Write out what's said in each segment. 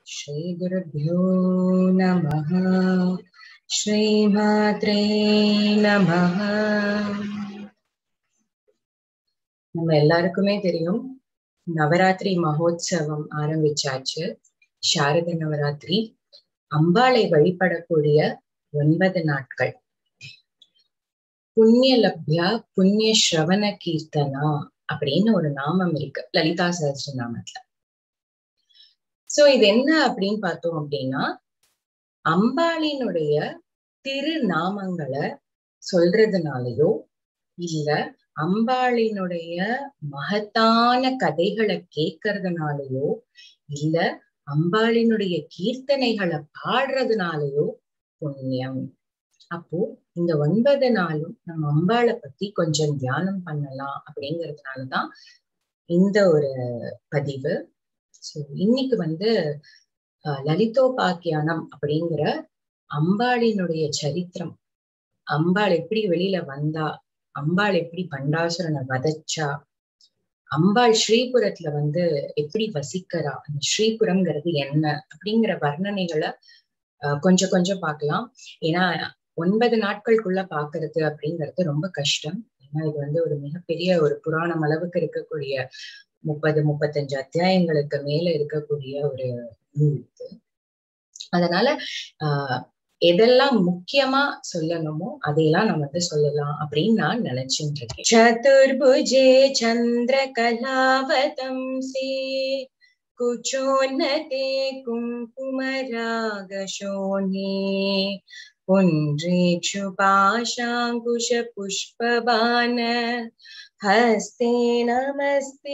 श्रीगुरुभ्यो नमः श्रीमात्रे நமः நம்ம எல்லாருக்குமே தெரியும் நவராத்திரி மகோத்சவம் ஆரம்பிச்சாச்சு சாரத நவராத்திரி அம்பாளை வழிபடக்கூடிய ஒன்பது நாட்கள் புண்ணிய லப்யா புண்ணிய ஸ்ரவண கீர்த்தனா அப்படின்னு ஒரு நாமம் இருக்கு லலிதா சஹஸ்ர நாமத்துல சோ இது என்ன அப்படின்னு பார்த்தோம் அப்படின்னா அம்பாளினுடைய திருநாமங்களை சொல்றதுனாலயோ இல்ல அம்பாளினுடைய மகத்தான கதைகளை கேட்கறதுனாலயோ இல்ல அம்பாளினுடைய கீர்த்தனைகளை பாடுறதுனாலயோ புண்ணியம் அப்போ இந்த ஒன்பது நாளும் நம்ம அம்பாளை பத்தி கொஞ்சம் தியானம் பண்ணலாம் அப்படிங்கிறதுனாலதான் இந்த ஒரு பதிவு ஸோ இன்னைக்கு வந்து லலிதோபாக்கியானம் அப்படிங்கிற அம்பாளினுடைய சரித்திரம் அம்பாள் எப்படி வெளியில வந்தா அம்பாள் எப்படி பண்டாசுரனை வதச்சா அம்பாள் ஸ்ரீபுரத்துல வந்து எப்படி வசிக்கிறா அந்த ஸ்ரீபுரம்ங்கிறது என்ன அப்படிங்கிற வர்ணனைகளை கொஞ்சம் கொஞ்சம் பார்க்கலாம் ஏன்னா ஒன்பது நாட்களுக்குள்ள பாக்குறது அப்படிங்கிறது ரொம்ப கஷ்டம் ஏன்னா இது வந்து ஒரு மிகப்பெரிய ஒரு புராணம் அளவுக்கு இருக்கக்கூடிய முப்பது முப்பத்தஞ்சு அத்தியாயங்களுக்கு மேல இருக்கக்கூடிய ஒரு நூல் இது அதனால ஆஹ் எதெல்லாம் முக்கியமா சொல்லணுமோ அதையெல்லாம் நம்ம வந்து சொல்லலாம் அப்படின்னு நான் நினைச்சுட்டு இருக்கேன் சதுர்புஜே சந்திர கலாவதம்சே குச்சோன்னதே குங்குமராகசோனே पुण्ड्रेक्षु पाशाङ्कुशपुष्पबाण हस्ते नमस्ते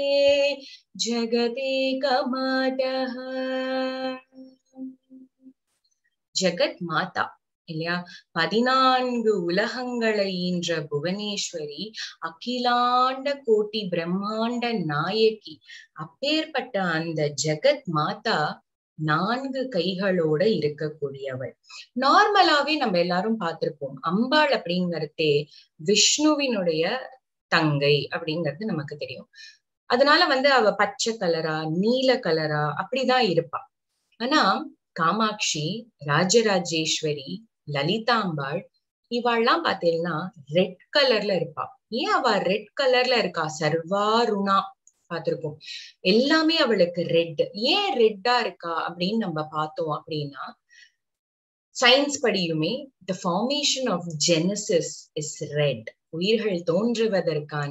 जगदेकमातः ஜெகத் மாதா இல்லையா பதினான்கு உலகங்களை ஈன்ற புவனேஸ்வரி அகிலாண்ட கோட்டி பிரம்மாண்ட நாயகி அப்பேற்பட்ட அந்த ஜெகத் மாதா நான்கு கைகளோட இருக்கக்கூடியவள் நார்மலாவே நம்ம எல்லாரும் பார்த்திருப்போம் அம்பாள் அப்படிங்கறதே விஷ்ணுவினுடைய தங்கை அப்படிங்கிறது நமக்கு தெரியும் அதனால வந்து அவ பச்சை கலரா நீல கலரா அப்படிதான் இருப்பா ஆனா காமாட்சி ராஜராஜேஸ்வரி லலிதாம்பாள் இவாள்லாம் பாத்தீங்கன்னா ரெட் கலர்ல இருப்பா ஏன் அவ ரெட் கலர்ல இருக்கா சர்வாருணா பார்த்திருப்போம் எல்லாமே அவளுக்கு ரெட் ஏன் ரெட்டா இருக்கா அப்படின்னு நம்ம பார்த்தோம் அப்படின்னா சயின்ஸ் படியுமே the formation of genesis is red உயிர்கள் தோன்றுவதற்கான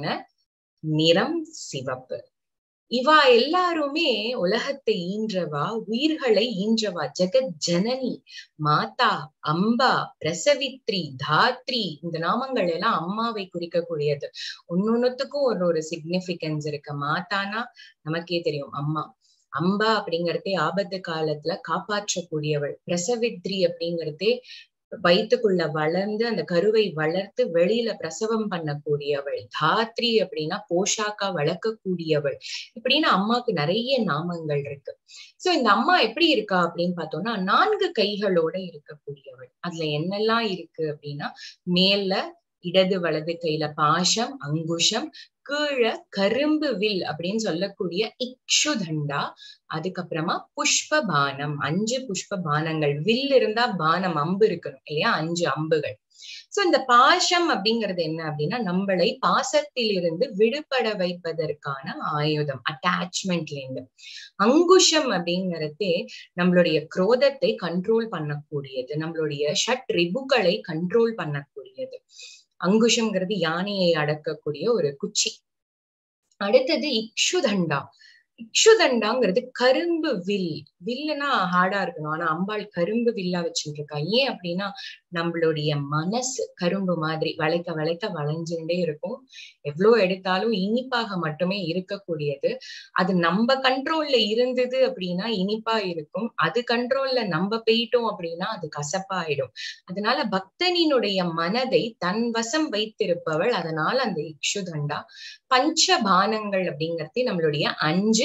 நிறம் சிவப்பு இவா எல்லாருமே உலகத்தை ஈன்றவா உயிர்களை ஈன்றவா ஜெகத் ஜனனி மாதா அம்பா பிரசவித்ரி தாத்ரி இந்த நாமங்கள் எல்லாம் அம்மாவை குறிக்கக்கூடியது ஒன்னொன்னுத்துக்கும் ஒரு ஒரு சிக்னிபிகன்ஸ் இருக்கு மாதானா நமக்கே தெரியும் அம்மா அம்பா அப்படிங்கறதே ஆபத்து காலத்துல காப்பாற்றக்கூடியவள் பிரசவித்ரி அப்படிங்கறதே வயிற்றுக்குள்ள வளர்ந்து அந்த கருவை வளர்த்து வெளியில பிரசவம் பண்ணக்கூடியவள் தாத்ரி அப்படின்னா போஷாக்கா வளர்க்கக்கூடியவள் இப்படின்னு அம்மாக்கு நிறைய நாமங்கள் இருக்கு சோ இந்த அம்மா எப்படி இருக்கா அப்படின்னு பார்த்தோம்னா நான்கு கைகளோட இருக்கக்கூடியவள் அதுல என்னெல்லாம் இருக்கு அப்படின்னா மேல இடது வலது கையில பாசம் அங்குஷம் கீழே கரும்பு வில் அப்படின்னு சொல்லக்கூடிய இக்ஷுதண்டா அதுக்கப்புறமா புஷ்ப பானம் அஞ்சு புஷ்ப பானங்கள் வில் இருந்தா பானம் அம்பு இருக்கணும் இல்லையா அஞ்சு அம்புகள் சோ இந்த பாசம் அப்படிங்கிறது என்ன அப்படின்னா நம்மளை பாசத்திலிருந்து விடுபட வைப்பதற்கான ஆயுதம் அட்டாச்மெண்ட்ல இருந்து அங்குஷம் அப்படிங்கறதே நம்மளுடைய குரோதத்தை கண்ட்ரோல் பண்ணக்கூடியது நம்மளுடைய ஷட் ரிபுகளை கண்ட்ரோல் பண்ணக்கூடியது அங்குஷம்ங்கிறது யானையை அடக்கக்கூடிய ஒரு குச்சி அடுத்தது இக்ஷுதண்டா இக்ஷுதண்டாங்கிறது கரும்பு வில் வில்லுனா ஹார்டா இருக்கணும் ஆனா அம்பாள் கரும்பு வில்லா வச்சுட்டு இருக்கா ஏன் அப்படின்னா நம்மளுடைய மனசு கரும்பு மாதிரி வளைக்க வளைக்க வளைஞ்சுட்டே இருக்கும் எவ்வளவு எடுத்தாலும் இனிப்பாக மட்டுமே இருக்கக்கூடியது அது நம்ம கண்ட்ரோல்ல இருந்தது அப்படின்னா இனிப்பா இருக்கும் அது கண்ட்ரோல்ல நம்ம போயிட்டோம் அப்படின்னா அது கசப்பாயிடும் அதனால பக்தனினுடைய மனதை தன் வசம் வைத்திருப்பவள் அதனால அந்த இக்ஷுதண்டா பஞ்சபானங்கள் அப்படிங்கிறது நம்மளுடைய அஞ்சு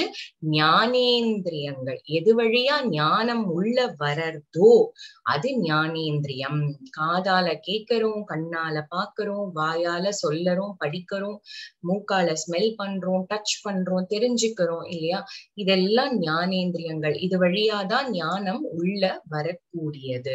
அஞ்சு ஞானேந்திரியங்கள் எது வழியா ஞானம் உள்ள வரதோ அது ஞானேந்திரியம் காதால கேட்கிறோம் கண்ணால பாக்குறோம் வாயால சொல்லறோம் படிக்கிறோம் மூக்கால ஸ்மெல் பண்றோம் டச் பண்றோம் தெரிஞ்சுக்கிறோம் இல்லையா இதெல்லாம் ஞானேந்திரியங்கள் இது வழியாதான் ஞானம் உள்ள வரக்கூடியது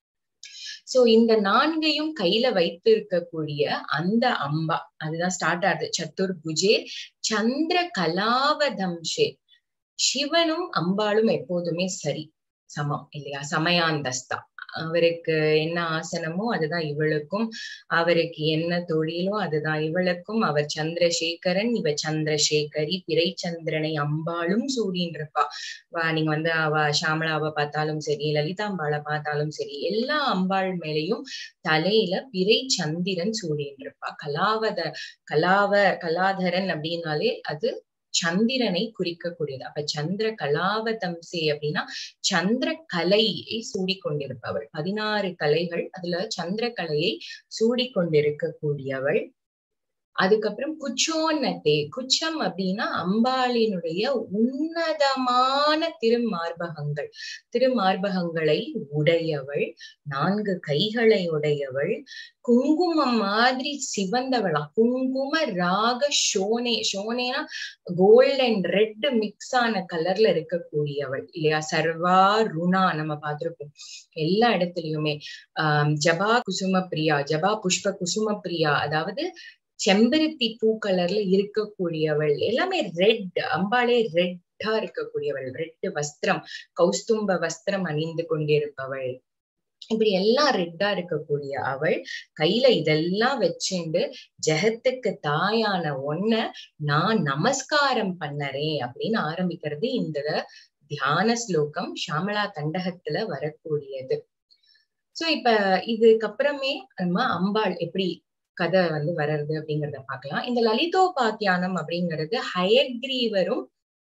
சோ இந்த நான்கையும் கையில வைத்து இருக்கக்கூடிய அந்த அம்பா அதுதான் ஸ்டார்ட் ஆகுது சத்துர்புஜே சந்திர கலாவதம்ஷே சிவனும் அம்பாளும் எப்போதுமே சரி சமம் இல்லையா சமயாந்தஸ்தா அவருக்கு என்ன ஆசனமோ அதுதான் இவளுக்கும் அவருக்கு என்ன தொழிலோ அதுதான் இவளுக்கும் அவர் சந்திரசேகரன் இவ சந்திரசேகரி பிறை சந்திரனை அம்பாளும் சூடின்னு இருப்பா வா நீங்க வந்து அவ ஷாமளாவை பார்த்தாலும் சரி லலிதாம்பாளை பார்த்தாலும் சரி எல்லா அம்பாள் மேலையும் தலையில பிறை சந்திரன் சூடின்னு இருப்பா கலாவத கலாவ கலாதரன் அப்படின்னாலே அது சந்திரனை குறிக்கக்கூடியது அப்ப சந்திர கலாவதம்சே அப்படின்னா சந்திர கலையை சூடிக்கொண்டிருப்பவள் பதினாறு கலைகள் அதுல சந்திர கலையை சூடிக்கொண்டிருக்கக்கூடியவள் அதுக்கப்புறம் குச்சோன்னத்தே குச்சம் அப்படின்னா அம்பாளினுடைய உன்னதமான திருமார்பகங்கள் திருமார்பகங்களை உடையவள் நான்கு கைகளை உடையவள் குங்குமம் மாதிரி சிவந்தவளா குங்கும ராக ஷோனே ஷோனேனா கோல்ட் அண்ட் ரெட் மிக்ஸ் ஆன கலர்ல இருக்கக்கூடியவள் இல்லையா சர்வா ருணா நம்ம பார்த்திருப்போம் எல்லா இடத்துலயுமே ஆஹ் ஜபா குசும பிரியா ஜபா புஷ்ப குசும பிரியா அதாவது செம்பருத்தி பூ கலர்ல இருக்கக்கூடியவள் எல்லாமே ரெட் அம்பாலே ரெட்டா இருக்கக்கூடியவள் ரெட் வஸ்திரம் கௌஸ்தும்ப வஸ்திரம் அணிந்து கொண்டிருப்பவள் இப்படி எல்லாம் ரெட்டா இருக்கக்கூடிய அவள் கையில இதெல்லாம் வச்சுண்டு ஜெகத்துக்கு தாயான ஒன்ன நான் நமஸ்காரம் பண்ணறேன் அப்படின்னு ஆரம்பிக்கிறது இந்த தியான ஸ்லோகம் ஷாமலா தண்டகத்துல வரக்கூடியது சோ இப்ப இதுக்கப்புறமே நம்ம அம்பாள் எப்படி கதை வந்து வர்றது அப்படிங்கறத பார்க்கலாம் இந்த லலிதோபாத்தியானம் அப்படிங்கிறது ஹயக்ரீவரும்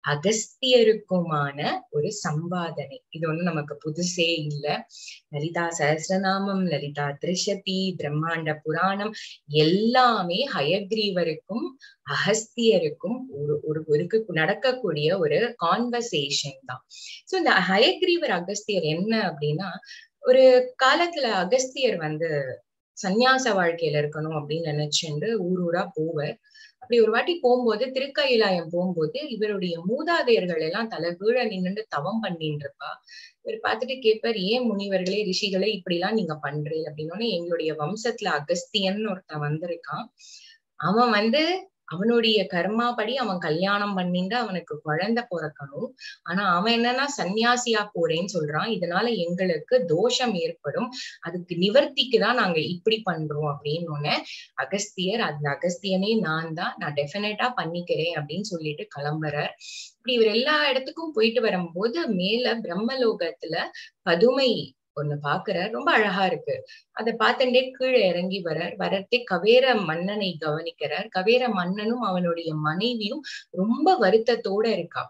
அகஸ்தியருக்குமான ஒரு சம்பாதனை இது ஒண்ணு நமக்கு புதுசே இல்ல லலிதா சஹசிரநாமம் லலிதா திரிஷதி பிரம்மாண்ட புராணம் எல்லாமே ஹயக்ரீவருக்கும் அகஸ்தியருக்கும் ஒரு ஒரு ஒரு நடக்கக்கூடிய ஒரு கான்வர்சேஷன் தான் சோ இந்த ஹயக்ரீவர் அகஸ்தியர் என்ன அப்படின்னா ஒரு காலத்துல அகஸ்தியர் வந்து சந்நியாச வாழ்க்கையில இருக்கணும் அப்படின்னு நினைச்சுட்டு ஊர் ஊரா போவர் அப்படி ஒரு வாட்டி போகும்போது திருக்கயிலாயம் போகும்போது இவருடைய மூதாதையர்கள் எல்லாம் தலைகீழ நின்னுட்டு தவம் பண்ணிட்டு இருப்பா இவர் பார்த்துட்டு கேட்பார் ஏன் முனிவர்களே ரிஷிகளே இப்படி எல்லாம் நீங்க பண்றீங்க அப்படின்னு எங்களுடைய வம்சத்துல அகஸ்தியன் ஒருத்தன் வந்திருக்கான் அவன் வந்து அவனுடைய கர்மா படி அவன் கல்யாணம் பண்ணிட்டு அவனுக்கு குழந்தை பிறக்கணும் ஆனா அவன் என்னன்னா சன்னியாசியா போறேன்னு சொல்றான் இதனால எங்களுக்கு தோஷம் ஏற்படும் அதுக்கு நிவர்த்திக்கு தான் நாங்க இப்படி பண்றோம் அப்படின்னு அகஸ்தியர் அந்த அகஸ்தியனே நான் தான் நான் டெஃபினட்டா பண்ணிக்கிறேன் அப்படின்னு சொல்லிட்டு கிளம்புறார் இப்படி இவர் எல்லா இடத்துக்கும் போயிட்டு வரும்போது மேல பிரம்மலோகத்துல பதுமை ஒண்ணு பாக்குறார் ரொம்ப அழகா இருக்கு அதை பார்த்துட்டே கீழே இறங்கி வரார் வரத்தே கவேர மன்னனை கவனிக்கிறார் கவேர மன்னனும் அவனுடைய மனைவியும் ரொம்ப வருத்தத்தோட இருக்கா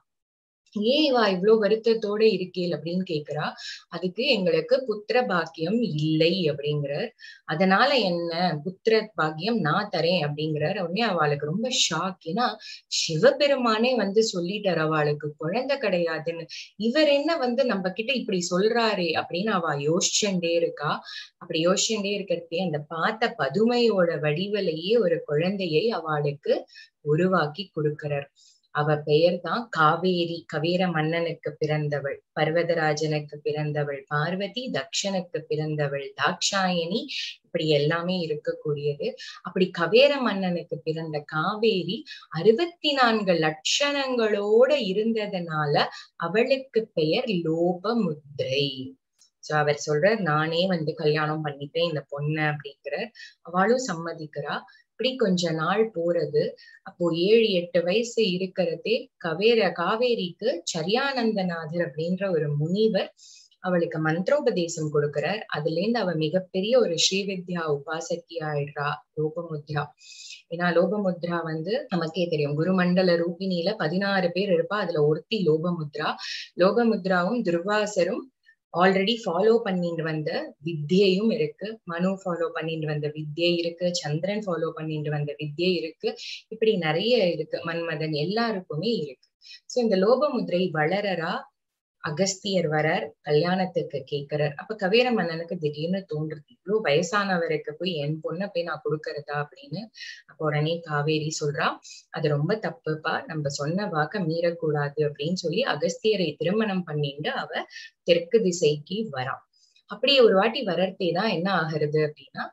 ஏன் இவா இவ்வளவு வருத்தத்தோட இருக்கேல் அப்படின்னு கேக்குறா அதுக்கு எங்களுக்கு புத்திர பாக்கியம் இல்லை அப்படிங்கிறார் அதனால என்ன புத்திர பாக்கியம் நான் தரேன் அப்படிங்கிறார் உடனே அவளுக்கு ரொம்ப ஷாக் ஏன்னா சிவபெருமானே வந்து சொல்லிட்டார் அவளுக்கு குழந்தை கிடையாதுன்னு இவர் என்ன வந்து நம்ம கிட்ட இப்படி சொல்றாரே அப்படின்னு அவ யோசிச்சுட்டே இருக்கா அப்படி யோசிச்சுட்டே இருக்கிறதே அந்த பார்த்த பதுமையோட வடிவிலேயே ஒரு குழந்தையை அவளுக்கு உருவாக்கி கொடுக்கிறார் அவ பெயர் தான் காவேரி கவீர மன்னனுக்கு பிறந்தவள் பர்வதராஜனுக்கு பிறந்தவள் பார்வதி தக்ஷனுக்கு பிறந்தவள் தாக்ஷாயணி இப்படி எல்லாமே இருக்கக்கூடியது அப்படி கவேர மன்னனுக்கு பிறந்த காவேரி அறுபத்தி நான்கு லட்சணங்களோட இருந்ததுனால அவளுக்கு பெயர் லோபமுத்ரை சோ அவர் சொல்றார் நானே வந்து கல்யாணம் பண்ணிப்பேன் இந்த பொண்ணு அப்படிங்கிறார் அவளும் சம்மதிக்கிறா இப்படி கொஞ்ச நாள் போறது அப்போ ஏழு எட்டு வயசு இருக்கிறதே கவேர காவேரிக்கு சரியானந்தநாதர் அப்படின்ற ஒரு முனிவர் அவளுக்கு மந்திரோபதேசம் கொடுக்கிறார் அதுல இருந்து அவ மிகப்பெரிய ஒரு ஸ்ரீவித்யா உபாசக்கி ஆயிடுறா லோபமுத்ரா ஏன்னா லோபமுத்ரா வந்து நமக்கே தெரியும் குருமண்டல ரூபினியில பதினாறு பேர் இருப்பா அதுல ஒருத்தி லோபமுத்ரா லோபமுத்ராவும் துர்வாசரும் ஆல்ரெடி ஃபாலோ பண்ணிட்டு வந்த வித்தியையும் இருக்கு மனு ஃபாலோ பண்ணிட்டு வந்த வித்தியை இருக்கு சந்திரன் ஃபாலோ பண்ணிட்டு வந்த வித்தியை இருக்கு இப்படி நிறைய இருக்கு மன்மதன் எல்லாருக்குமே இருக்கு சோ இந்த லோபமுத்ரை வளரரா அகஸ்தியர் வரார் கல்யாணத்துக்கு கேக்குறார் அப்ப கவேர மன்னனுக்கு திடீர்னு தோன்றுது இவ்வளவு வயசானவருக்கு போய் என் பொண்ணை போய் நான் கொடுக்கறதா அப்படின்னு அப்ப உடனே காவேரி சொல்றா அது ரொம்ப தப்புப்பா நம்ம சொன்ன வாக்க மீறக்கூடாது அப்படின்னு சொல்லி அகஸ்தியரை திருமணம் பண்ணிட்டு அவ தெற்கு திசைக்கு வரான் அப்படியே ஒரு வாட்டி வரர்த்தே தான் என்ன ஆகுறது அப்படின்னா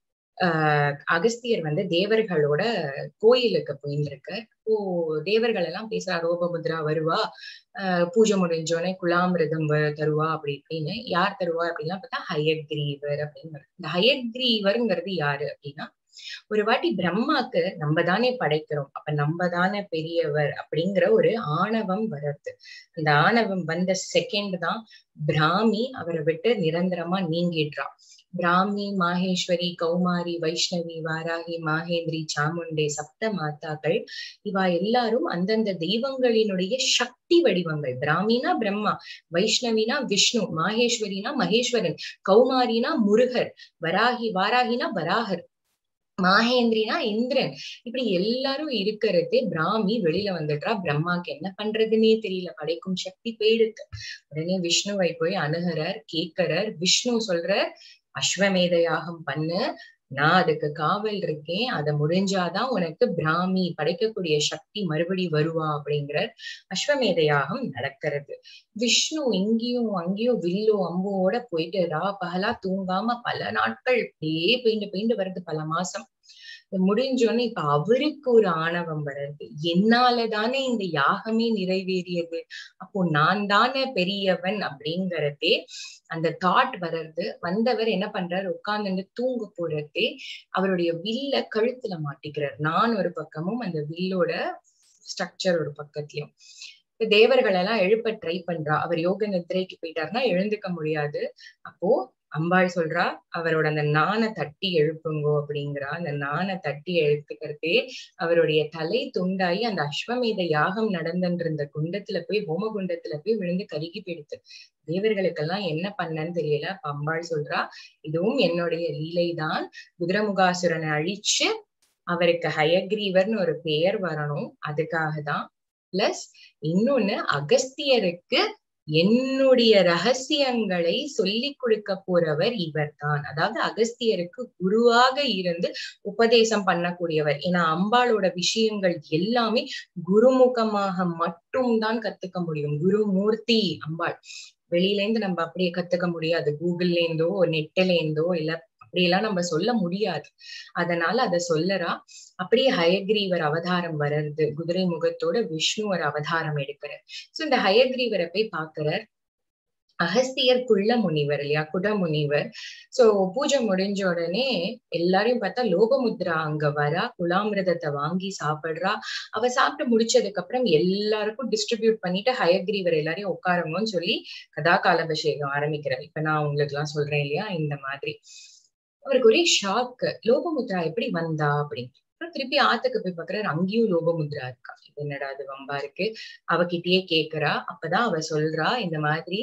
ஆஹ் அகஸ்தியர் வந்து தேவர்களோட கோயிலுக்கு போயின்னு இருக்கு ஓ தேவர்கள் எல்லாம் பேசுறா ரோபமுத்ரா வருவா ஆஹ் பூஜை முடிஞ்சோடனே குலாமிரதம் தருவா அப்படி இப்படின்னு யார் தருவா அப்படின்னா பார்த்தா ஹயக்ரீவர் அப்படின்னு இந்த ஹயக்ரீவர்ங்கிறது யாரு அப்படின்னா ஒரு வாட்டி பிரம்மாக்கு நம்ம தானே படைக்கிறோம் அப்ப நம்ம தானே பெரியவர் அப்படிங்கிற ஒரு ஆணவம் வர்றது அந்த ஆணவம் வந்த செகண்ட் தான் பிராமி அவரை விட்டு நிரந்தரமா நீங்கிடுறான் பிராமி மாகேஸ்வரி கௌமாரி வைஷ்ணவி வாராகி மாகேந்திரி சாமுண்டே சப்த மாதாக்கள் இவா எல்லாரும் அந்தந்த தெய்வங்களினுடைய சக்தி வடிவங்கள் பிராமினா பிரம்மா வைஷ்ணவினா விஷ்ணு மாகேஸ்வரினா மகேஸ்வரன் கௌமாரினா முருகர் வராகி வாராகினா வராகர் மாகேந்திரினா இந்திரன் இப்படி எல்லாரும் இருக்கிறதே பிராமி வெளியில வந்துட்டா பிரம்மாக்கு என்ன பண்றதுன்னே தெரியல படைக்கும் சக்தி போயிடுது உடனே விஷ்ணுவை போய் அணுகிறார் கேட்கிறார் விஷ்ணு சொல்ற அஸ்வமேத யாகம் பண்ணு நான் அதுக்கு காவல் இருக்கேன் அதை முடிஞ்சாதான் உனக்கு பிராமி படைக்கக்கூடிய சக்தி மறுபடி வருவா அப்படிங்கிற அஸ்வமேத யாகம் நடக்கிறது விஷ்ணு இங்கேயும் அங்கேயும் வில்லோ அம்போட போயிட்டு ரா பகலா தூங்காம பல நாட்கள் அப்படியே பெயிண்டு பெயிண்டு வருது பல மாசம் முடிஞ்சோன்னு இப்ப அவருக்கு ஒரு ஆணவம் வர்றது என்னாலதானே இந்த யாகமே நிறைவேறியது அப்போ நான் தானே பெரியவன் அப்படிங்கறதே அந்த தாட் வர்றது வந்தவர் என்ன பண்றாரு உட்கார்ந்து தூங்க போறதே அவருடைய வில்ல கழுத்துல மாட்டிக்கிறார் நான் ஒரு பக்கமும் அந்த வில்லோட ஸ்ட்ரக்சர் ஒரு பக்கத்துலயும் தேவர்கள் எல்லாம் எழுப்ப ட்ரை பண்றா அவர் யோக நித்திரைக்கு போயிட்டாருன்னா எழுந்துக்க முடியாது அப்போ அம்பாள் சொல்றா அவரோட அந்த நாணை தட்டி எழுப்புங்கோ அப்படிங்கிறா அந்த நாணை தட்டி எழுத்துக்கிறதே அவருடைய தலை துண்டாயி அந்த அஸ்வமேத யாகம் நடந்துன்ற குண்டத்துல போய் ஹோம குண்டத்துல போய் விழுந்து கருகி போயிடுத்து தேவர்களுக்கெல்லாம் என்ன பண்ணன்னு தெரியல அப்ப அம்பாள் சொல்றா இதுவும் என்னுடைய லீலைதான் குதிரமுகாசுரனை அழிச்சு அவருக்கு ஹயக்ரீவர்னு ஒரு பெயர் வரணும் அதுக்காக தான் பிளஸ் இன்னொன்னு அகஸ்தியருக்கு என்னுடைய ரகசியங்களை சொல்லி கொடுக்க போறவர் இவர்தான் அதாவது அகஸ்தியருக்கு குருவாக இருந்து உபதேசம் பண்ணக்கூடியவர் ஏன்னா அம்பாளோட விஷயங்கள் எல்லாமே குருமுகமாக மட்டும்தான் கத்துக்க முடியும் குருமூர்த்தி அம்பாள் வெளியில இருந்து நம்ம அப்படியே கத்துக்க முடியாது கூகுள்ல இருந்தோ நெட்ல இருந்தோ இல்ல அப்படியெல்லாம் நம்ம சொல்ல முடியாது அதனால அத சொல்லறா அப்படியே ஹயக்ரீவர் அவதாரம் வர்றது குதிரை முகத்தோட விஷ்ணு ஒரு அவதாரம் எடுக்கிறார் சோ இந்த ஹயக்ரீவரை போய் பாக்குறார் அகஸ்தியர் குள்ள முனிவர் இல்லையா குட முனிவர் சோ பூஜை முடிஞ்ச உடனே எல்லாரையும் பார்த்தா லோகமுத்ரா அங்க வரா குலாமிரதத்தை வாங்கி சாப்பிடுறா அவ சாப்பிட்டு முடிச்சதுக்கு அப்புறம் எல்லாருக்கும் டிஸ்ட்ரிபியூட் பண்ணிட்டு ஹயக்ரீவர் எல்லாரையும் உட்காருங்கன்னு சொல்லி கதா காலபிஷேகம் ஆரம்பிக்கிறார் இப்ப நான் உங்களுக்கு எல்லாம் சொல்றேன் இல்லையா இந்த மாதிரி அவருக்கு ஒரே ஷாக்கு லோகமுத்ரா எப்படி வந்தா அப்படின்னு அப்புறம் திருப்பி ஆத்துக்கு போய் பாக்குறாரு அங்கேயும் லோகமுத்ரா இருக்கா இது என்னடா அது வம்பா இருக்கு அவகிட்டயே கேக்குறா அப்பதான் அவ சொல்றா இந்த மாதிரி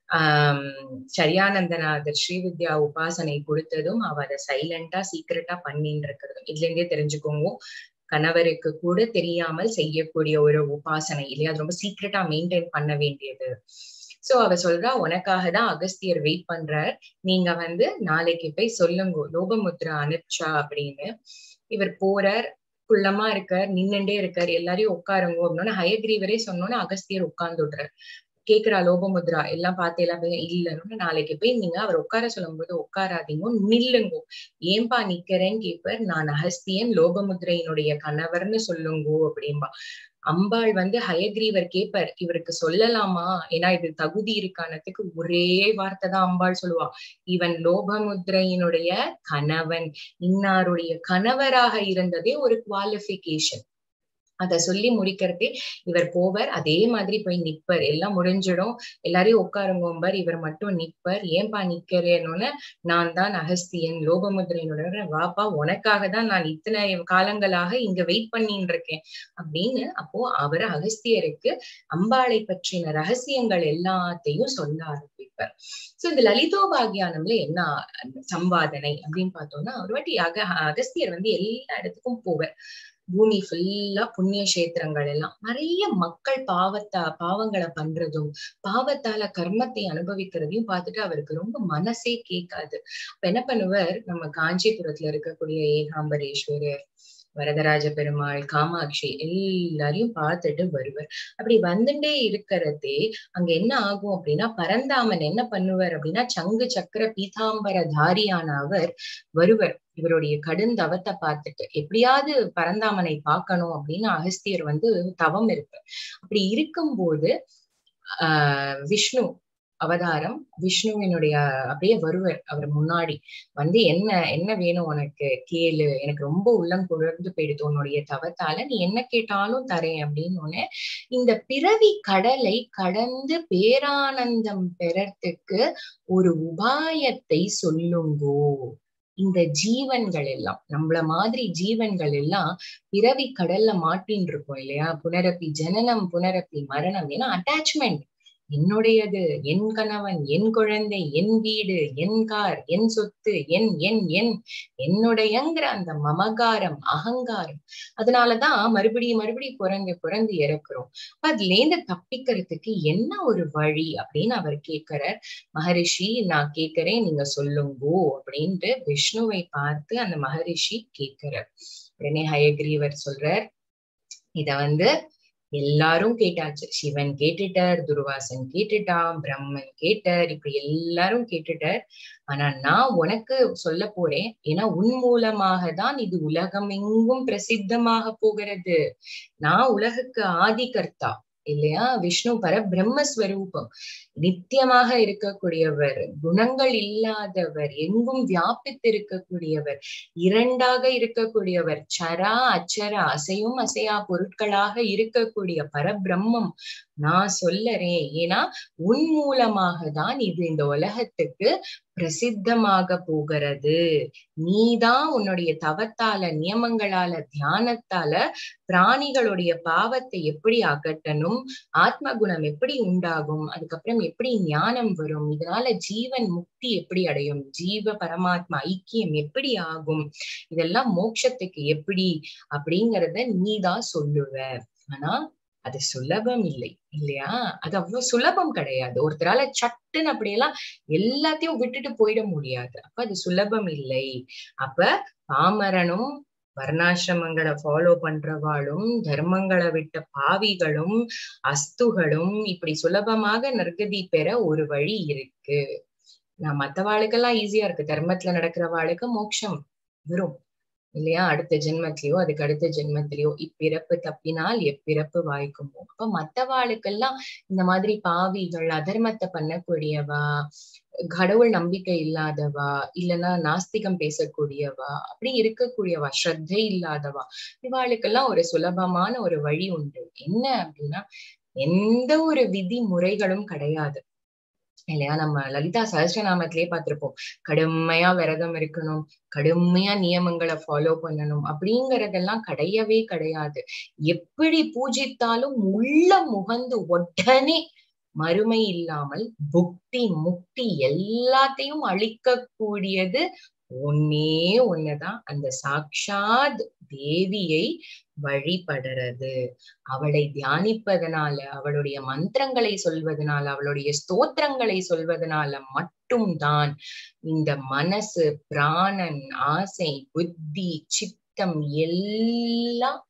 ஆஹ் சரியானந்தநாதர் ஸ்ரீவித்யா உபாசனை கொடுத்ததும் அவ அதை சைலண்டா சீக்கிரட்டா பண்ணின்னு இருக்கிறதும் இதுல இருந்தே தெரிஞ்சுக்கோங்க கணவருக்கு கூட தெரியாமல் செய்யக்கூடிய ஒரு உபாசனை இல்லையா அது ரொம்ப சீக்கிரட்டா மெயின்டைன் பண்ண வேண்டியது சோ அவ சொல்றா உனக்காக தான் அகஸ்தியர் வெயிட் பண்றார் நீங்க வந்து நாளைக்கு போய் சொல்லுங்க லோபமுத்ரா அனுப்பிச்சா அப்படின்னு இவர் போறார் குள்ளமா இருக்கார் நின்னுண்டே இருக்கார் எல்லாரையும் உட்காருங்க அப்படின்னு ஹயக்ரீவரே சொன்னோன்னு அகஸ்தியர் உட்கார்ந்து விடுறார் கேக்குறா லோபமுத்ரா எல்லாம் பார்த்து எல்லாம் இல்லன்னு நாளைக்கு போய் நீங்க அவர் உட்கார சொல்லும் போது உட்காராதீங்க நில்லுங்கோ ஏன்பா நிக்கிறேன்னு கேட்பார் நான் அகஸ்தியன் லோபமுத்ரையினுடைய கணவர்னு சொல்லுங்கோ அப்படின்பா அம்பாள் வந்து ஹயக்ரீவர் கேட்பார் இவருக்கு சொல்லலாமா ஏன்னா இது தகுதி இருக்கானதுக்கு ஒரே வார்த்தை தான் அம்பாள் சொல்லுவா இவன் லோபமுத்ரையினுடைய கணவன் இன்னாருடைய கணவராக இருந்ததே ஒரு குவாலிபிகேஷன் அத சொல்லி முடிக்கிறதே இவர் போவர் அதே மாதிரி போய் நிப்பர் எல்லாம் முடிஞ்சிடும் எல்லாரையும் உட்காருங்கோம்பர் இவர் மட்டும் நிப்பர் ஏன்பா நிக்கிறேன்னு நான் தான் அகஸ்தியன் லோபமுத்ரையினுடைய வாப்பா உனக்காக தான் நான் இத்தனை காலங்களாக இங்க வெயிட் பண்ணிட்டு இருக்கேன் அப்படின்னு அப்போ அவர் அகஸ்தியருக்கு அம்பாளை பற்றின ரகசியங்கள் எல்லாத்தையும் சொல்ல ஆரம்பிப்பார் சோ இந்த லலிதோபாகியானம்ல என்ன சம்பாதனை அப்படின்னு பார்த்தோம்னா ஒரு வாட்டி அக அகஸ்தியர் வந்து எல்லா இடத்துக்கும் போவார் பூமி ஃபுல்லா புண்ணிய கஷேத்திரங்கள் எல்லாம் நிறைய மக்கள் பாவத்தா பாவங்களை பண்றதும் பாவத்தால கர்மத்தை அனுபவிக்கிறதையும் பார்த்துட்டு அவருக்கு ரொம்ப மனசே கேட்காது அப்ப என்ன பண்ணுவார் நம்ம காஞ்சிபுரத்துல இருக்கக்கூடிய ஏகாம்பரேஸ்வரர் வரதராஜ பெருமாள் காமாட்சி எல்லாரையும் பார்த்துட்டு வருவர் அப்படி வந்துட்டே இருக்கிறதே அங்க என்ன ஆகும் அப்படின்னா பரந்தாமன் என்ன பண்ணுவார் அப்படின்னா சங்கு சக்கர பீதாம்பர தாரியான அவர் வருவர் இவருடைய கடுந்தவத்தை பார்த்துட்டு எப்படியாவது பரந்தாமனை பார்க்கணும் அப்படின்னு அகஸ்தியர் வந்து தவம் இருப்பார் அப்படி இருக்கும்போது ஆஹ் விஷ்ணு அவதாரம் விஷ்ணுவினுடைய அப்படியே வருவர் அவர் முன்னாடி வந்து என்ன என்ன வேணும் உனக்கு கேளு எனக்கு ரொம்ப உள்ளம் குழர்ந்து போயிடுது உன்னுடைய தவத்தால நீ என்ன கேட்டாலும் தரேன் அப்படின்னு இந்த பிறவி கடலை கடந்து பேரானந்தம் பெறறதுக்கு ஒரு உபாயத்தை சொல்லுங்கோ இந்த ஜீவன்கள் எல்லாம் நம்மள மாதிரி ஜீவன்கள் எல்லாம் பிறவி கடல்ல மாட்டின்னு இருக்கோம் இல்லையா புனரப்பி ஜனனம் புனரப்பி மரணம் ஏன்னா அட்டாச்மெண்ட் என்னுடையது என் கணவன் என் குழந்தை என் வீடு என் கார் என் சொத்து என் என் என் என்னுடையங்கிற அந்த மமகாரம் அகங்காரம் அதனாலதான் மறுபடியும் மறுபடியும் பிறந்து பிறந்து இறக்குறோம் அதுல இருந்து தப்பிக்கிறதுக்கு என்ன ஒரு வழி அப்படின்னு அவர் கேட்கிறார் மகரிஷி நான் கேட்கிறேன் நீங்க சொல்லுங்கோ அப்படின்ட்டு விஷ்ணுவை பார்த்து அந்த மகரிஷி கேட்கிறார் உடனே ஹயக்ரீவர் சொல்றார் இத வந்து எல்லாரும் கேட்டாச்சு சிவன் கேட்டுட்டார் துர்வாசன் கேட்டுட்டான் பிரம்மன் கேட்டார் இப்படி எல்லாரும் கேட்டுட்டார் ஆனா நான் உனக்கு சொல்ல போறேன் ஏன்னா உன் மூலமாக தான் இது உலகம் எங்கும் பிரசித்தமாக போகிறது நான் உலகுக்கு ஆதிகர்த்தா இல்லையா விஷ்ணு பர பிரம்மஸ்வரூபம் நித்தியமாக இருக்கக்கூடியவர் குணங்கள் இல்லாதவர் எங்கும் வியாபித்து இருக்கக்கூடியவர் இரண்டாக இருக்கக்கூடியவர் சரா அச்சர அசையும் அசையா பொருட்களாக இருக்கக்கூடிய பரபிரம்மம் நான் சொல்லறேன் ஏன்னா உன் மூலமாக தான் இது இந்த உலகத்துக்கு பிரசித்தமாக போகிறது நீதான் உன்னுடைய தவத்தால நியமங்களால தியானத்தால பிராணிகளுடைய பாவத்தை எப்படி அகட்டணும் ஆத்ம குணம் எப்படி உண்டாகும் அதுக்கப்புறம் எப்படி ஞானம் வரும் இதனால ஜீவன் முக்தி எப்படி அடையும் ஜீவ பரமாத்மா ஐக்கியம் எப்படி ஆகும் இதெல்லாம் மோட்சத்துக்கு எப்படி அப்படிங்கறத நீதான் சொல்லுவ ஆனா அது சுலபம் இல்லை இல்லையா அது அவ்வளவு சுலபம் கிடையாது ஒருத்தரால சட்டுன்னு அப்படியெல்லாம் எல்லாத்தையும் விட்டுட்டு போயிட முடியாது அப்ப அது சுலபம் இல்லை அப்ப பாமரனும் வர்ணாசிரமங்களை ஃபாலோ பண்றவாளும் தர்மங்களை விட்ட பாவிகளும் அஸ்துகளும் இப்படி சுலபமாக நற்கதி பெற ஒரு வழி இருக்கு நான் மத்த வாளுக்கெல்லாம் ஈஸியா இருக்கு தர்மத்துல நடக்கிற வாளுக்கு மோட்சம் வரும் இல்லையா அடுத்த ஜென்மத்திலயோ அதுக்கு அடுத்த ஜென்மத்திலயோ இப்பிறப்பு தப்பினால் எப்பிறப்பு வாய்க்குமோ அப்ப மத்தவாளுக்கெல்லாம் இந்த மாதிரி பாவிகள் அதர்மத்தை பண்ணக்கூடியவா கடவுள் நம்பிக்கை இல்லாதவா இல்லைன்னா நாஸ்திகம் பேசக்கூடியவா அப்படி இருக்கக்கூடியவா ஸ்ரத்தை இல்லாதவா இவாளுக்கெல்லாம் ஒரு சுலபமான ஒரு வழி உண்டு என்ன அப்படின்னா எந்த ஒரு விதி முறைகளும் கிடையாது இல்லையா நம்ம லலிதா சஹஸ்ரநாமத்திலேயே பார்த்திருப்போம் கடுமையா விரதம் இருக்கணும் கடுமையா நியமங்களை ஃபாலோ பண்ணணும் அப்படிங்கறதெல்லாம் கிடையவே கிடையாது எப்படி பூஜித்தாலும் உள்ள முகந்து உடனே மறுமை இல்லாமல் புக்தி முக்தி எல்லாத்தையும் அழிக்கக்கூடியது ஒன்னே ஒண்ணுதான் அந்த சாக்ஷாத் தேவியை வழிபடுறது அவளை தியானிப்பதனால அவளுடைய மந்திரங்களை சொல்வதனால அவளுடைய ஸ்தோத்திரங்களை சொல்வதனால மட்டும்தான் இந்த மனசு பிராணன் ஆசை புத்தி சித்தம் எல்லாம்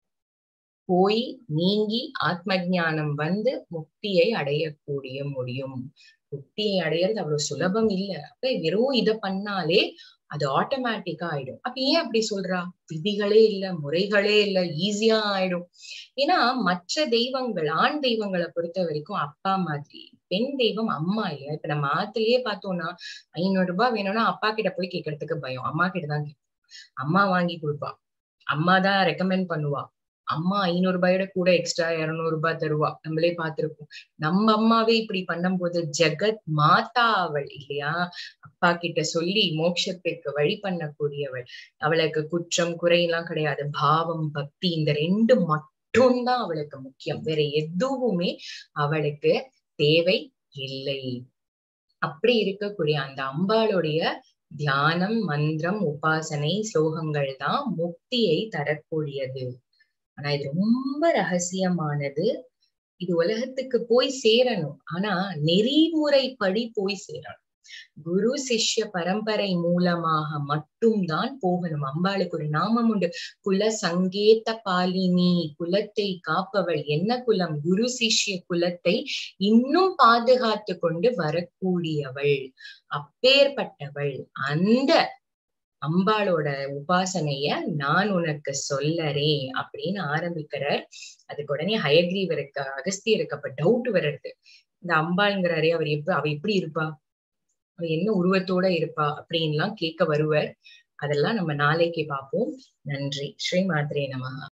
போய் நீங்கி ஆத்ம ஞானம் வந்து முக்தியை அடையக்கூடிய முடியும் முக்தியை அடையிறது அவ்வளவு சுலபம் இல்ல அப்ப வெறும் இத பண்ணாலே அது ஆட்டோமேட்டிக்கா ஆயிடும் அப்ப ஏன் அப்படி சொல்றா விதிகளே இல்ல முறைகளே இல்ல ஈஸியா ஆயிடும் ஏன்னா மற்ற தெய்வங்கள் ஆண் தெய்வங்களை பொறுத்த வரைக்கும் அப்பா மாதிரி பெண் தெய்வம் அம்மா இல்லையா இப்ப நம்ம ஆத்துலயே பார்த்தோம்னா ஐநூறு ரூபாய் வேணும்னா அப்பா கிட்ட போய் கேட்கறதுக்கு பயம் அம்மா கிட்ட தான் கேட்போம் அம்மா வாங்கி கொடுப்பா அம்மா தான் ரெக்கமெண்ட் பண்ணுவா அம்மா ஐநூறு ரூபாயோட கூட எக்ஸ்ட்ரா இருநூறு ரூபாய் தருவா நம்மளே பார்த்திருப்போம் நம்ம அம்மாவே இப்படி பண்ணும்போது ஜெகத் மாதா அவள் இல்லையா அப்பா கிட்ட சொல்லி மோட்சத்துக்கு வழி பண்ணக்கூடியவள் அவளுக்கு குற்றம் குறையெல்லாம் கிடையாது பாவம் பக்தி இந்த ரெண்டு மட்டும்தான் அவளுக்கு முக்கியம் வேற எதுவுமே அவளுக்கு தேவை இல்லை அப்படி இருக்கக்கூடிய அந்த அம்பாளுடைய தியானம் மந்திரம் உபாசனை ஸ்லோகங்கள் தான் முக்தியை தரக்கூடியது ஆனா இது ரொம்ப ரகசியமானது இது உலகத்துக்கு போய் சேரணும் ஆனா நெறிமுறைப்படி போய் சேரணும் குரு சிஷ்ய பரம்பரை மூலமாக மட்டும்தான் போகணும் அம்பாளுக்கு ஒரு நாமம் உண்டு குல சங்கேத பாலினி குலத்தை காப்பவள் என்ன குலம் குரு சிஷ்ய குலத்தை இன்னும் பாதுகாத்து கொண்டு வரக்கூடியவள் அப்பேற்பட்டவள் அந்த அம்பாளோட உபாசனைய நான் உனக்கு சொல்லறே அப்படின்னு ஆரம்பிக்கிறார் அதுக்கு உடனே ஹயக்ரீவருக்கு அகஸ்தியருக்கு அப்ப டவுட் வர்றது இந்த அம்பாள்ங்கிறாரே அவர் எப்ப அவ எப்படி இருப்பா அவ என்ன உருவத்தோட இருப்பா அப்படின்லாம் கேட்க வருவர் அதெல்லாம் நம்ம நாளைக்கு பார்ப்போம் நன்றி ஸ்ரீ மாத்ரே நமகா